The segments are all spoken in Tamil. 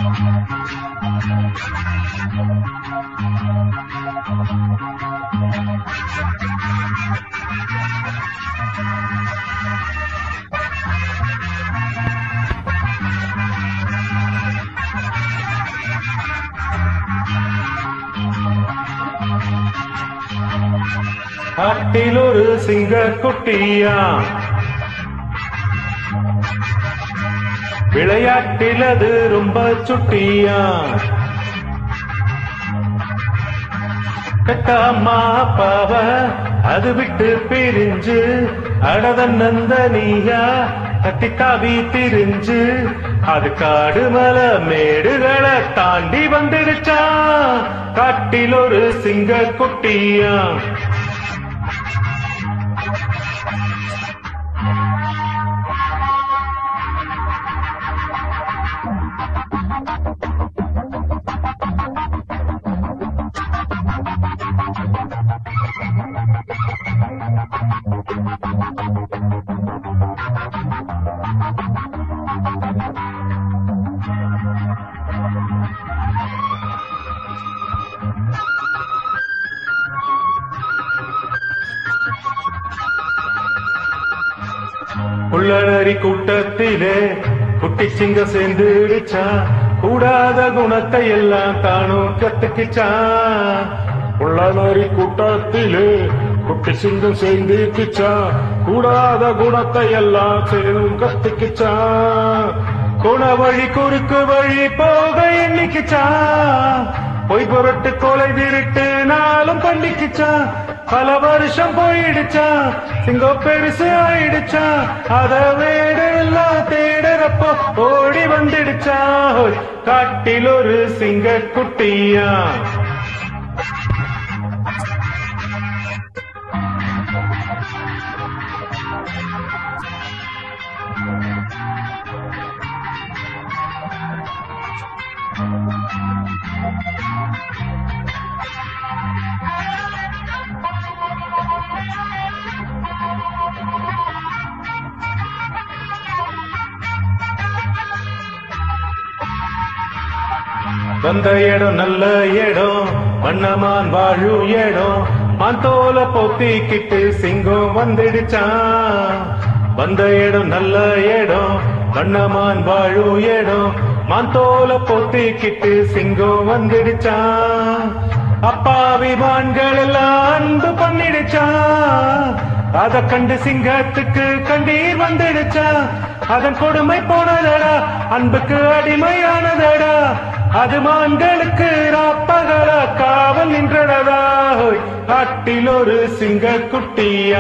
காட்டில் ஒரு சிங்க குட்டியா விளையாட்டில் அது ரொம்ப சுட்டியா கட்டாமா பாவ அது விட்டு பிரிஞ்சு அடதன்னந்த நீயா கத்தி தாவி திரிஞ்சு அது காடு மலை மேடுகளை தாண்டி வந்துடுச்சா காட்டில் ஒரு சிங்க குட்டியா உள்ளனரி கூட்டத்திலே குட்டி சிங்க சேர்ந்துடுச்சா கூடாத குணத்தை எல்லாம் தானும் கத்துக்கிச்சா உள்ளனரி கூட்டத்திலே குட்டி சிங்கம் சேர்ந்துக்குச்சா கூடாத குணத்தை எல்லாம் சேரும் கத்துக்கிச்சா குண வழி குறுக்கு வழி போக எண்ணிக்குச்சா பொய் பொருட்டு கொலை திருட்டு நாளும் பண்ணிக்குச்சா பல வருஷம் போயிடுச்சா சிங்கம் பெருசு ஆயிடுச்சா அத வேட எல்லாம் தேடுறப்போ ஓடி வந்துடுச்சா ஹோய், காட்டில் ஒரு சிங்க குட்டியா வந்த இடம் நல்ல இடம் வண்ணமான் வாழும் இடம் மாந்தோல பொத்திக்கிட்டு சிங்கம் வந்துடுச்சான் வந்த இடம் நல்ல இடம் வண்ணமான் வாழும் இடம் மாந்தோல பொத்திக்கிட்டு சிங்கம் வந்துடுச்சான் அப்பாவி மான்கள் எல்லாம் அன்பு பண்ணிடுச்சான் அத கண்டு சிங்கத்துக்கு கண்டீர் வந்துடுச்சா அதன் கொடுமை போனதடா அன்புக்கு அடிமையானதடா அது மான்களுக்கு ராப்பகலா காவல் நின்றடா ஹோய், காட்டில் ஒரு சிங்க குட்டியா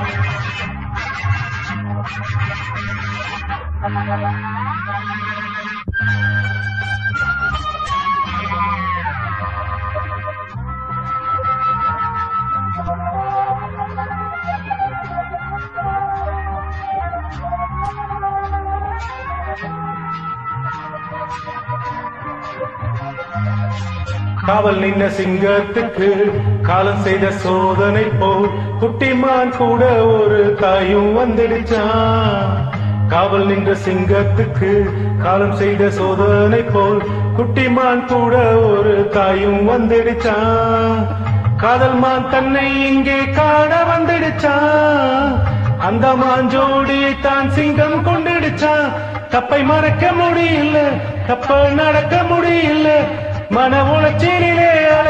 காவல் நின்ன சிங்கத்துக்கு காலம் செய்த சோதனை போல் குட்டிமான் கூட ஒரு தாயும் வந்துடுச்சான் காவல் நின்ற சிங்கத்துக்கு காலம் செய்த சோதனை போல் குட்டிமான் கூட ஒரு தாயும் வந்துடுச்சான் காதல் மான் தன்னை இங்கே காண வந்துடுச்சான் அந்த மாஞ்சோடியை தான் சிங்கம் கொண்டுடுச்சான் தப்பை மறக்க முடியல தப்ப நடக்க முடியல மன உளைச்சலிலே